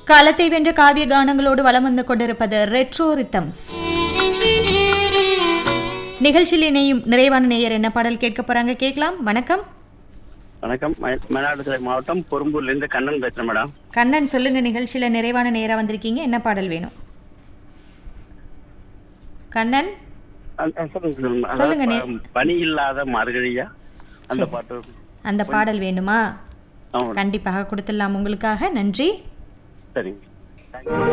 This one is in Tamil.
காலத்தை வென்ற காவிய கானங்களோடு வலம் வந்து கொண்டிருப்பது ரெட்ரோ ரித்தம்ஸ் நிகழ்ச்சியில் இணையும் நிறைவான நேயர் என்ன பாடல் கேட்க போறாங்க கேட்கலாம் வணக்கம் வணக்கம் ம- மயிலாடுதுறை மாவட்டம் பொறும்பூர்ல இருந்து கண்ணன் பேசுறேன் மேடம் கண்ணன் சொல்லுங்க நிகழ்ச்சியில நிறைவான நேரா வந்திருக்கீங்க என்ன பாடல் வேணும் கண்ணன் அ- அ, சொல்லுங்க சொல்லுங்க. அதாவது சொல்லுங்க, நே- ப- பனி இல்லாத மார்கழியா அந்த பாட்டு அந்த பாடல் வேணுமா ஆமா கண்டிப்பாக கொடுத்துடலாம் உங்களுக்காக நன்றி சரிங்க